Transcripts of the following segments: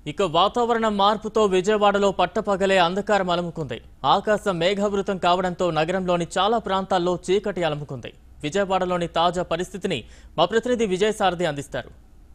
ఇక వాతావరణ మార్పుతో విజయవాడలో పట్టపగలే అంధకారం అలుముకుంది ఆకాశం మేఘావృతం కావడంతో నగరంలోని చాలా ప్రాంతాల్లో చీకటి అలుముకుంది విజయవాడలోని తాజా పరిస్థితిని మా ప్రతినిధి విజయసారథి అందిస్తారు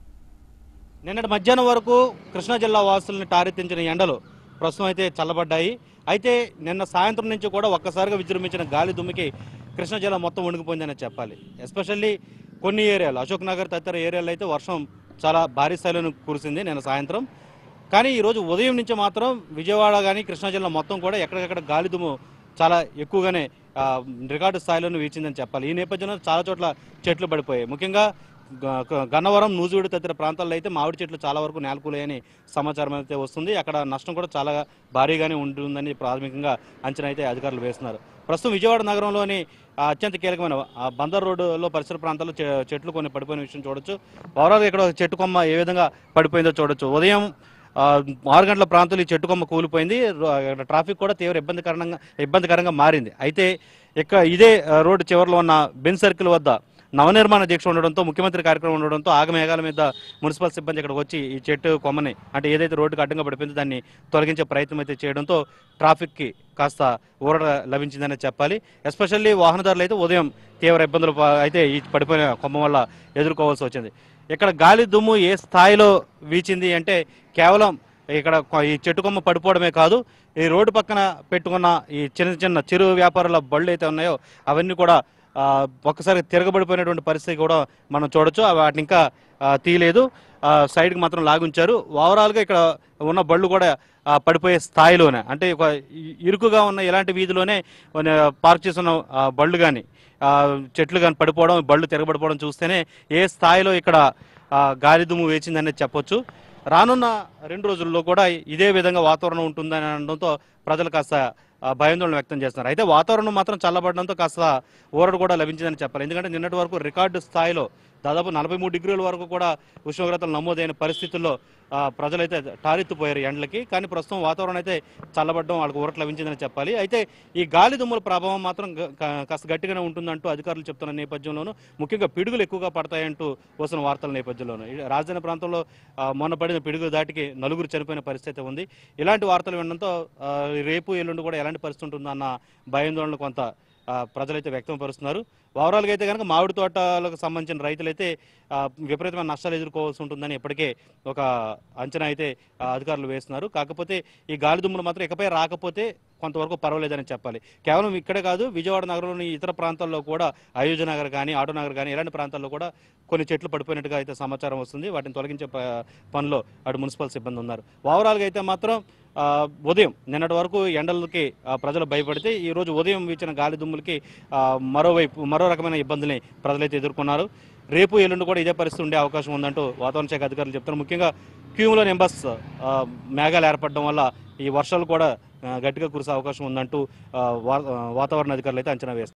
నిన్నటి మధ్యాహ్నం వరకు కృష్ణా జిల్లా వాసుల్ని టారెత్తించిన ఎండలు ప్రస్తుతం అయితే చల్లబడ్డాయి అయితే నిన్న సాయంత్రం నుంచి కూడా ఒక్కసారిగా విజృంభించిన గాలి దుమ్మికి కృష్ణా జిల్లా మొత్తం వణికిపోయిందని చెప్పాలి ఎస్పెషల్లీ కొన్ని ఏరియాలు అశోక్ నగర్ తదితర ఏరియాలో అయితే వర్షం చాలా భారీ స్థాయిలో కురిసింది నిన్న సాయంత్రం కానీ ఈరోజు ఉదయం నుంచి మాత్రం విజయవాడ కానీ కృష్ణా జిల్లా మొత్తం కూడా ఎక్కడికక్కడ గాలి దుమ్ము చాలా ఎక్కువగానే ఆ, రికార్డు స్థాయిలో వీచిందని చెప్పాలి ఈ నేపథ్యంలో చాలా చోట్ల చెట్లు పడిపోయాయి ముఖ్యంగా గ- గ- గన్నవరం నూజివీడు తదితర ప్రాంతాల్లో అయితే మామిడి చెట్లు చాలా వరకు నేలకూలాయని సమాచారం అయితే వస్తుంది అక్కడ నష్టం కూడా చాలా భారీగానే ఉంటుందని ప్రాథమికంగా అంచనా అయితే అధికారులు వేస్తున్నారు ప్రస్తుతం విజయవాడ నగరంలోని ఆ, అత్యంత కీలకమైన ఆ, బందర్ రోడ్డులో పరిసర ప్రాంతాల్లో చె- చెట్లు కొన్ని పడిపోయిన విషయం చూడొచ్చు ఓవరాల్గా ఇక్కడ ఒక చెట్టు కొమ్మ ఏ విధంగా పడిపోయిందో చూడొచ్చు ఉదయం ఆ, ఆరు గంటల ప్రాంతంలో ఈ చెట్టు కొమ్మ కూలిపోయింది రో- ఇక్కడ ట్రాఫిక్ కూడా తీవ్ర ఇబ్బందికరంగా ఇబ్బందికరంగా మారింది అయితే ఇక ఇదే ఆ, రోడ్డు చివరిలో ఉన్న బెన్ సర్కిల్ వద్ద నవనిర్మాణ దీక్ష ఉండడంతో ముఖ్యమంత్రి కార్యక్రమం ఉండడంతో ఆగమేఘాల మీద మున్సిపల్ సిబ్బంది ఇక్కడికి వచ్చి ఈ చెట్టు కొమ్మని అంటే ఏదైతే రోడ్డుకి అడ్డంగా పడిపోయిందో దాన్ని తొలగించే ప్రయత్నం అయితే చేయడంతో ట్రాఫిక్కి కాస్త ఊరట లభించిందనే చెప్పాలి ఎస్పెషల్లీ వాహనదారులు అయితే ఉదయం తీవ్ర ఇబ్బందులు ప- అయితే ఈ పడిపోయిన కొమ్మ వల్ల ఎదుర్కోవాల్సి వచ్చింది ఇక్కడ గాలి దుమ్ము ఏ స్థాయిలో వీచింది అంటే కేవలం ఇక్కడ కొ- ఈ చెట్టు కొమ్మ పడిపోవడమే కాదు ఈ రోడ్డు పక్కన పెట్టుకున్న ఈ చిన్న చిన్న చిరు వ్యాపారుల బళ్ళు అయితే ఉన్నాయో అవన్నీ కూడా ఆ, ఒక్కసారి తిరగబడిపోయినటువంటి పరిస్థితి కూడా మనం చూడొచ్చు అవి వాటిని ఇంకా ఆ, తీయలేదు ఆ, సైడ్కి మాత్రం లాగుంచారు ఓవరాల్గా ఇక్కడ ఉన్న బళ్ళు కూడా ఆ, పడిపోయే స్థాయిలోనే అంటే ఒక ఇ- ఇరుకుగా ఉన్న ఇలాంటి వీధిలోనే ఉన్న పార్క్ చేసిన ఆ, బళ్ళు కానీ చెట్లు కానీ పడిపోవడం బళ్ళు తిరగబడిపోవడం చూస్తేనే ఏ స్థాయిలో ఇక్కడ ఆ, గాలి దుమ్ము వేచిందనేది చెప్పొచ్చు రానున్న రెండు రోజుల్లో కూడా ఇదే విధంగా వాతావరణం ఉంటుందని అనడంతో ప్రజలు కాస్త ఆ, భయాందోళన వ్యక్తం చేస్తున్నారు అయితే వాతావరణం మాత్రం చల్లబడడంతో కాస్త ఊరడు కూడా లభించిందని చెప్పాలి ఎందుకంటే నిన్నటి వరకు రికార్డు స్థాయిలో దాదాపు నలభై మూడు డిగ్రీల వరకు కూడా ఉష్ణోగ్రతలు నమోదైన పరిస్థితుల్లో ఆ, ప్రజలైతే టారెత్తిపోయారు ఎండలకి కానీ ప్రస్తుతం వాతావరణం అయితే చల్లబడడం వాళ్ళకి ఊరట లభించిందని చెప్పాలి అయితే ఈ గాలి దుమ్ముల ప్రభావం మాత్రం గ- కా- కాస్త గట్టిగానే ఉంటుందంటూ అధికారులు చెప్తున్న నేపథ్యంలోనూ ముఖ్యంగా పిడుగులు ఎక్కువగా పడతాయంటూ వస్తున్న వార్తల నేపథ్యంలోనూ ఈ రాజధాని ప్రాంతంలో ఆ, మొన్న పడిన పిడుగు దాటికి నలుగురు చనిపోయిన పరిస్థితి ఉంది ఇలాంటి వార్తలు వినడంతో ఆ, రేపు ఎల్లుండి కూడా ఎలాంటి పరిస్థితి ఉంటుందన్న భయాందోళన కొంత ఆ, ప్రజలైతే వ్యక్తం పరుస్తున్నారు ఓవరాల్గా అయితే కనుక మామిడి తోటలకు సంబంధించిన రైతులైతే ఆ, విపరీతమైన నష్టాలు ఎదుర్కోవాల్సి ఉంటుందని ఇప్పటికే ఒక అంచనా అయితే ఆ, అధికారులు వేస్తున్నారు కాకపోతే ఈ గాలి దుమ్ములు మాత్రం ఇకపై రాకపోతే కొంతవరకు పర్వాలేదని చెప్పాలి కేవలం ఇక్కడే కాదు విజయవాడ నగరంలోని ఇతర ప్రాంతాల్లో కూడా అయోధ్య నగర్ కానీ ఆటో నగర్ కానీ ఇలాంటి ప్రాంతాల్లో కూడా కొన్ని చెట్లు పడిపోయినట్టుగా అయితే సమాచారం వస్తుంది వాటిని తొలగించే ప- పనిలో అటు మున్సిపల్ సిబ్బంది ఉన్నారు ఓవరాల్గా అయితే మాత్రం ఆ, ఉదయం నిన్నటి వరకు ఎండలకి ఆ, ప్రజలు భయపడితే ఈ రోజు ఉదయం వీచిన గాలి దుమ్ములకి ఆ, మరోవైపు మరో రకమైన ఇబ్బందుల్ని ప్రజలైతే ఎదుర్కొన్నారు రేపు ఎల్లుండి కూడా ఇదే పరిస్థితి ఉండే అవకాశం ఉందంటూ వాతావరణ శాఖ అధికారులు చెప్తున్నారు ముఖ్యంగా క్యూములో నింబస్ ఆ, మేఘాలు ఏర్పడడం వల్ల ఈ వర్షాలు కూడా ఆ, గట్టిగా కురిసే అవకాశం ఉందంటూ ఆ, వా- వాతావరణ అధికారులు అయితే అంచనా వేస్తున్నారు